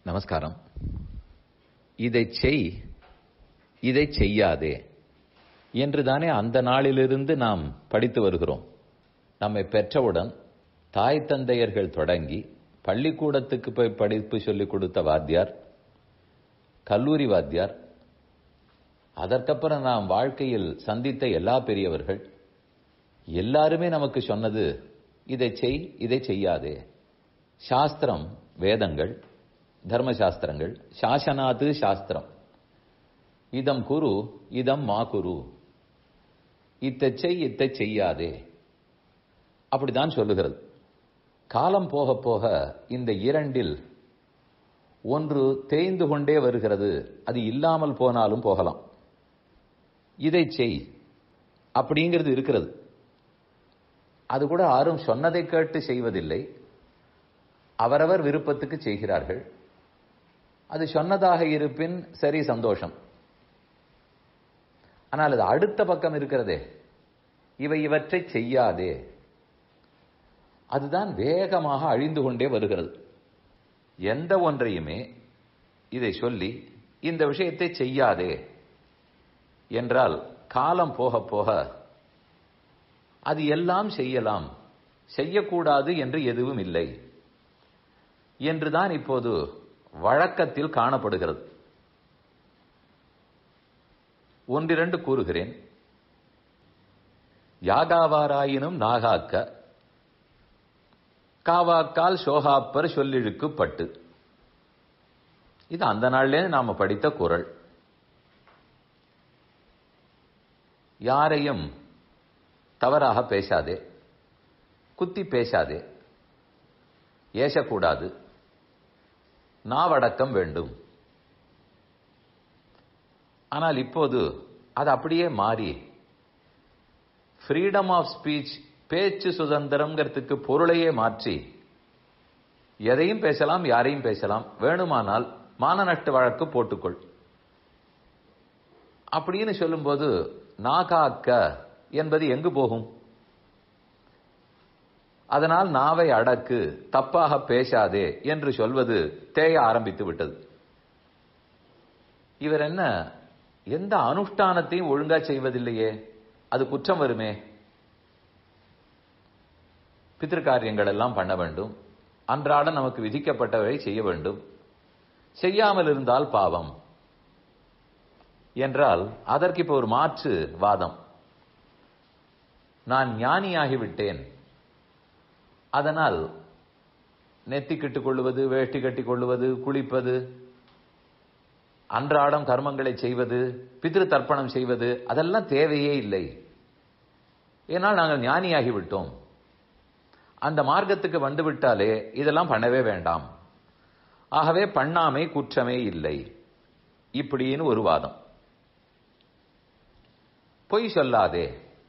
நமஸ்காரம் இதை செய் இதை செய்யாதே என்றுதானே அந்த நாளிலிருந்து நாம் படித்து வருகிறோம் நம்மை பெற்றவுடன் தாய் தந்தையர்கள் தொடங்கி பள்ளிக்கூடத்துக்கு போய் படிப்பு சொல்லிக் கொடுத்த வாத்தியார் கல்லூரி வாத்தியார் அதற்கப்புறம் நாம் வாழ்க்கையில் சந்தித்த எல்லா பெரியவர்கள் எல்லாருமே நமக்கு சொன்னது இதை செய் இதை செய்யாதே சாஸ்திரம் வேதங்கள் தர்மசாஸ்திரங்கள் சாசனாது சாஸ்திரம் இதம் குரு இதம் மா குரு இத்தை செய் இத்தை செய்யாதே அப்படிதான் சொல்லுகிறது காலம் போக போக இந்த இரண்டில் ஒன்று தேய்ந்து கொண்டே வருகிறது அது இல்லாமல் போனாலும் போகலாம் இதை செய் அப்படிங்கிறது இருக்கிறது அது கூட யாரும் சொன்னதை கேட்டு செய்வதில்லை அவரவர் விருப்பத்துக்கு செய்கிறார்கள் அது சொன்னதாக இருப்பின் சரி சந்தோஷம் ஆனால் அது அடுத்த பக்கம் இருக்கிறதே இவை இவற்றை செய்யாதே அதுதான் வேகமாக அழிந்து கொண்டே வருகிறது எந்த ஒன்றையுமே இதை சொல்லி இந்த விஷயத்தை செய்யாதே என்றால் காலம் போக போக அது எல்லாம் செய்யலாம் செய்யக்கூடாது என்று எதுவும் இல்லை என்றுதான் இப்போது வழக்கத்தில் காணப்படுகிறது ஒன்றிரண்டு கூறுகிறேன் யாகாவாராயினும் நாகாக்க காவாக்கால் சோகாப்பர் சொல்லிழுக்கு பட்டு இது அந்த நாள்லே நாம படித்த குரல் யாரையும் தவறாக பேசாதே குத்தி பேசாதே ஏசக்கூடாது நாவடக்கம் வேண்டும் ஆனால் இப்போது அது அப்படியே மாறி ஃப்ரீடம் ஆஃப் ஸ்பீச் பேச்சு சுதந்திரம்ங்கிறதுக்கு பொருளையே மாற்றி எதையும் பேசலாம் யாரையும் பேசலாம் வேணுமானால் மான நஷ்ட வழக்கு போட்டுக்கொள் அப்படின்னு சொல்லும்போது நாகாக்க என்பது எங்கு போகும் அதனால் நாவை அடக்கு தப்பாக பேசாதே என்று சொல்வது தேய ஆரம்பித்து விட்டது இவர் என்ன எந்த அனுஷ்டானத்தையும் ஒழுங்கா செய்வதில்லையே அது குற்றம் வருமே பித்திருக்காரியங்கள் எல்லாம் பண்ண வேண்டும் அன்றாட நமக்கு விதிக்கப்பட்டவை செய்ய வேண்டும் செய்யாமல் இருந்தால் பாவம் என்றால் அதற்கு இப்ப ஒரு மாற்று வாதம் நான் ஞானியாகிவிட்டேன் அதனால் நெத்தி கட்டுக் கொள்வது வேஷ்டி கட்டிக் கொள்வது குளிப்பது அன்றாடம் கர்மங்களை செய்வது பிதிரு தர்ப்பணம் செய்வது அதெல்லாம் தேவையே இல்லை ஏனால் நாங்கள் ஞானியாகி விட்டோம் அந்த மார்க்கத்துக்கு வந்துவிட்டாலே இதெல்லாம் பண்ணவே வேண்டாம் ஆகவே பண்ணாமை குற்றமே இல்லை இப்படின்னு ஒரு வாதம் பொய் சொல்லாதே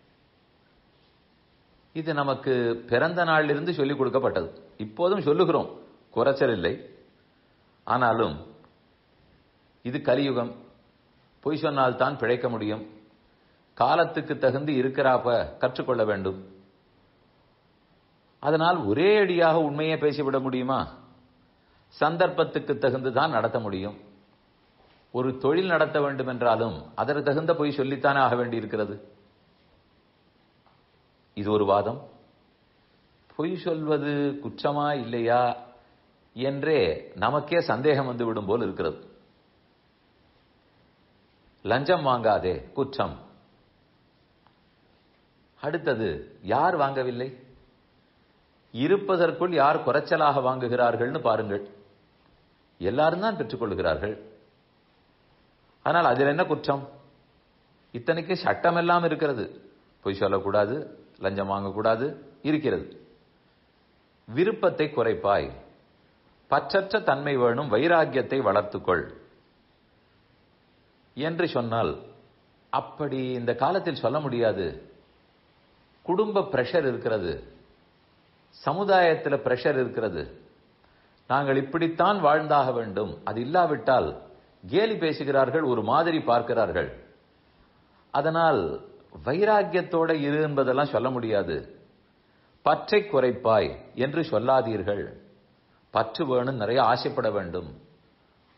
இது நமக்கு பிறந்த நாளிலிருந்து சொல்லிக் கொடுக்கப்பட்டது இப்போதும் சொல்லுகிறோம் குறைச்சல் இல்லை ஆனாலும் இது கலியுகம் பொய் சொன்னால்தான் பிழைக்க முடியும் காலத்துக்கு தகுந்து இருக்கிறாப்ப கற்றுக்கொள்ள வேண்டும் அதனால் ஒரே அடியாக உண்மையை பேசிவிட முடியுமா சந்தர்ப்பத்துக்கு தகுந்துதான் நடத்த முடியும் ஒரு தொழில் நடத்த வேண்டும் என்றாலும் அதற்கு தகுந்த பொய் சொல்லித்தானே ஆக வேண்டி இருக்கிறது இது ஒரு வாதம் பொய் சொல்வது குற்றமா இல்லையா என்றே நமக்கே சந்தேகம் வந்து விடும் போல் இருக்கிறது லஞ்சம் வாங்காதே குற்றம் அடுத்தது யார் வாங்கவில்லை இருப்பதற்குள் யார் குறைச்சலாக வாங்குகிறார்கள்னு பாருங்கள் எல்லாரும் தான் பெற்றுக்கொள்கிறார்கள் ஆனால் அதில் என்ன குற்றம் இத்தனைக்கு சட்டம் எல்லாம் இருக்கிறது பொய் சொல்லக்கூடாது லஞ்சம் வாங்கக்கூடாது இருக்கிறது விருப்பத்தை குறைப்பாய் பற்றற்ற தன்மை வேணும் வைராக்கியத்தை வளர்த்துக்கொள் என்று சொன்னால் அப்படி இந்த காலத்தில் சொல்ல முடியாது குடும்ப பிரஷர் இருக்கிறது சமுதாயத்தில் பிரஷர் இருக்கிறது நாங்கள் இப்படித்தான் வாழ்ந்தாக வேண்டும் அது இல்லாவிட்டால் கேலி பேசுகிறார்கள் ஒரு மாதிரி பார்க்கிறார்கள் அதனால் வைராக்கியத்தோட இரு என்பதெல்லாம் சொல்ல முடியாது பற்றை குறைப்பாய் என்று சொல்லாதீர்கள் பற்று வேணும் நிறைய ஆசைப்பட வேண்டும்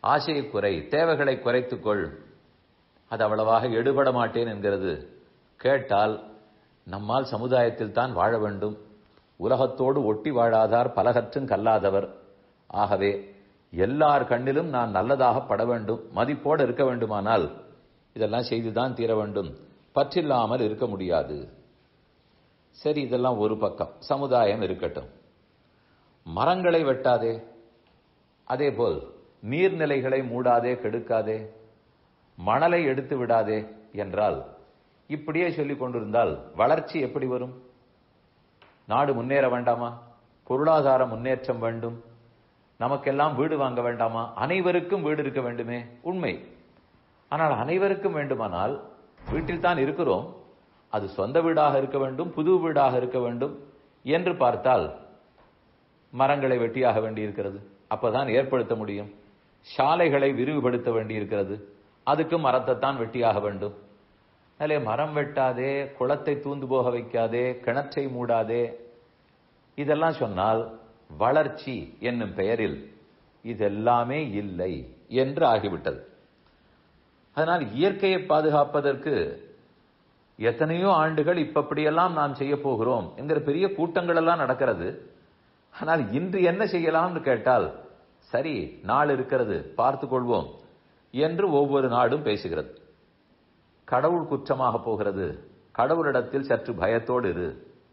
ஆசையை குறை தேவைகளை குறைத்துக்கொள் அது அவ்வளவாக எடுபட மாட்டேன் என்கிறது கேட்டால் நம்மால் சமுதாயத்தில் தான் வாழ வேண்டும் உலகத்தோடு ஒட்டி வாழாதார் பலகற்றும் கல்லாதவர் ஆகவே எல்லார் கண்ணிலும் நான் நல்லதாக பட வேண்டும் மதிப்போடு இருக்க வேண்டுமானால் இதெல்லாம் செய்துதான் தீர வேண்டும் பற்றில்லாமல் இருக்க முடியாது சரி இதெல்லாம் ஒரு பக்கம் சமுதாயம் இருக்கட்டும் மரங்களை வெட்டாதே அதேபோல் நீர்நிலைகளை மூடாதே கெடுக்காதே மணலை எடுத்து விடாதே என்றால் இப்படியே சொல்லிக் கொண்டிருந்தால் வளர்ச்சி எப்படி வரும் நாடு முன்னேற வேண்டாமா பொருளாதார முன்னேற்றம் வேண்டும் நமக்கெல்லாம் வீடு வாங்க வேண்டாமா அனைவருக்கும் வீடு இருக்க வேண்டுமே உண்மை ஆனால் அனைவருக்கும் வேண்டுமானால் வீட்டில் தான் இருக்கிறோம் அது சொந்த வீடாக இருக்க வேண்டும் புது வீடாக இருக்க வேண்டும் என்று பார்த்தால் மரங்களை வெட்டியாக வேண்டியிருக்கிறது அப்பதான் ஏற்படுத்த முடியும் சாலைகளை விரிவுபடுத்த வேண்டியிருக்கிறது அதுக்கு மரத்தைத்தான் வெட்டியாக வேண்டும் அதிலே மரம் வெட்டாதே குளத்தை தூந்து போக வைக்காதே கிணற்றை மூடாதே இதெல்லாம் சொன்னால் வளர்ச்சி என்னும் பெயரில் இதெல்லாமே இல்லை என்று ஆகிவிட்டது அதனால் இயற்கையை பாதுகாப்பதற்கு எத்தனையோ ஆண்டுகள் இப்ப இப்படியெல்லாம் நாம் செய்ய போகிறோம் என்கிற பெரிய கூட்டங்கள் எல்லாம் நடக்கிறது ஆனால் இன்று என்ன செய்யலாம்னு கேட்டால் சரி நாள் இருக்கிறது பார்த்து கொள்வோம் என்று ஒவ்வொரு நாடும் பேசுகிறது கடவுள் குற்றமாக போகிறது கடவுளிடத்தில் சற்று பயத்தோடு இரு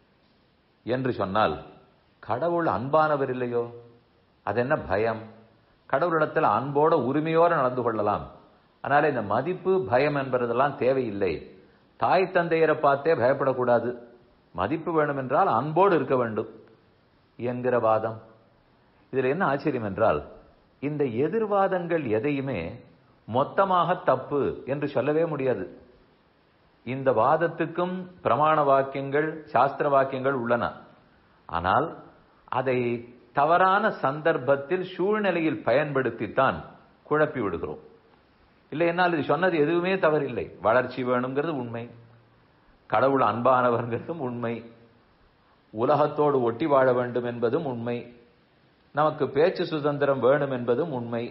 என்று சொன்னால் கடவுள் அன்பானவர் இல்லையோ அது என்ன பயம் கடவுளிடத்தில் அன்போட உரிமையோடு நடந்து கொள்ளலாம் ஆனால் இந்த மதிப்பு பயம் என்பதெல்லாம் தேவையில்லை தாய் தந்தையரை பார்த்தே பயப்படக்கூடாது மதிப்பு வேணும் என்றால் அன்போடு இருக்க வேண்டும் என்கிற வாதம் இதில் என்ன ஆச்சரியம் என்றால் இந்த எதிர்வாதங்கள் எதையுமே மொத்தமாக தப்பு என்று சொல்லவே முடியாது இந்த வாதத்துக்கும் பிரமாண வாக்கியங்கள் சாஸ்திர வாக்கியங்கள் உள்ளன ஆனால் அதை தவறான சந்தர்ப்பத்தில் சூழ்நிலையில் பயன்படுத்தித்தான் குழப்பி விடுகிறோம் இல்லை என்னால் இது சொன்னது எதுவுமே தவறில்லை வளர்ச்சி வேணுங்கிறது உண்மை கடவுள் அன்பானவர்ங்கிறதும் உண்மை உலகத்தோடு ஒட்டி வாழ வேண்டும் என்பதும் உண்மை நமக்கு பேச்சு சுதந்திரம் வேணும் என்பதும் உண்மை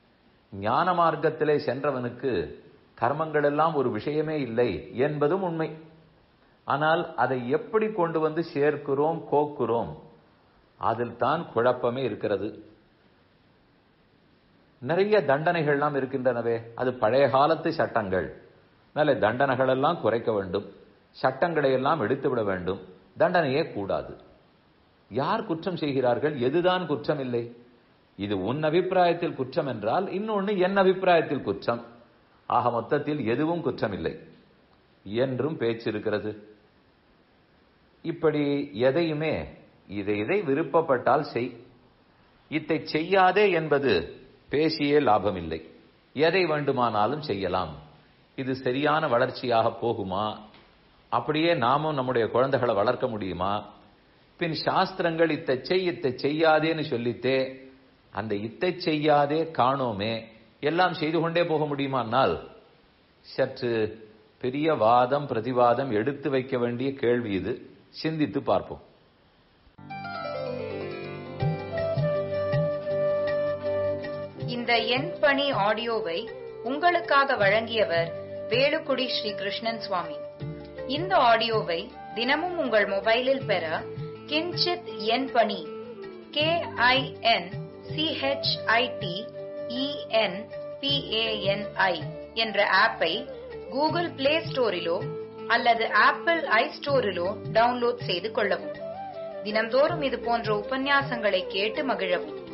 ஞான மார்க்கத்திலே சென்றவனுக்கு கர்மங்கள் எல்லாம் ஒரு விஷயமே இல்லை என்பதும் உண்மை ஆனால் அதை எப்படி கொண்டு வந்து சேர்க்கிறோம் கோக்குறோம் அதில் தான் குழப்பமே இருக்கிறது நிறைய தண்டனைகள்லாம் இருக்கின்றனவே அது பழைய காலத்து சட்டங்கள் மேலே தண்டனைகள் எல்லாம் குறைக்க வேண்டும் சட்டங்களை எல்லாம் எடுத்து விட வேண்டும் தண்டனையே கூடாது யார் குற்றம் செய்கிறார்கள் எதுதான் குற்றம் இல்லை இது உன் அபிப்பிராயத்தில் குற்றம் என்றால் இன்னொன்னு என் அபிப்பிராயத்தில் குற்றம் ஆக மொத்தத்தில் எதுவும் குற்றம் இல்லை என்றும் பேச்சு இருக்கிறது இப்படி எதையுமே இதை இதை விருப்பப்பட்டால் செய் இத்தை செய்யாதே என்பது பேசியே லாபமில்லை எதை வேண்டுமானாலும் செய்யலாம் இது சரியான வளர்ச்சியாக போகுமா அப்படியே நாமும் நம்முடைய குழந்தைகளை வளர்க்க முடியுமா பின் சாஸ்திரங்கள் இத்தை செய் இத்தை செய்யாதேன்னு சொல்லித்தே அந்த இத்தை செய்யாதே காணோமே எல்லாம் செய்து கொண்டே போக முடியுமானால் சற்று பெரிய வாதம் பிரதிவாதம் எடுத்து வைக்க வேண்டிய கேள்வி இது சிந்தித்து பார்ப்போம் இந்த என் பணி ஆடியோவை உங்களுக்காக வழங்கியவர் வேலுக்குடி ஸ்ரீ கிருஷ்ணன் சுவாமி இந்த ஆடியோவை தினமும் உங்கள் மொபைலில் பெற கிஞ்சித் என் பணி கே ஐ என் சிஹெச்ஐடி இஎன் பிஏஎன்ஐ என்ற ஆப்பை கூகுள் பிளே ஸ்டோரிலோ அல்லது ஆப்பிள் ஐ ஸ்டோரிலோ டவுன்லோட் செய்து கொள்ளவும் தினம்தோறும் இது போன்ற உபன்யாசங்களை கேட்டு மகிழவும்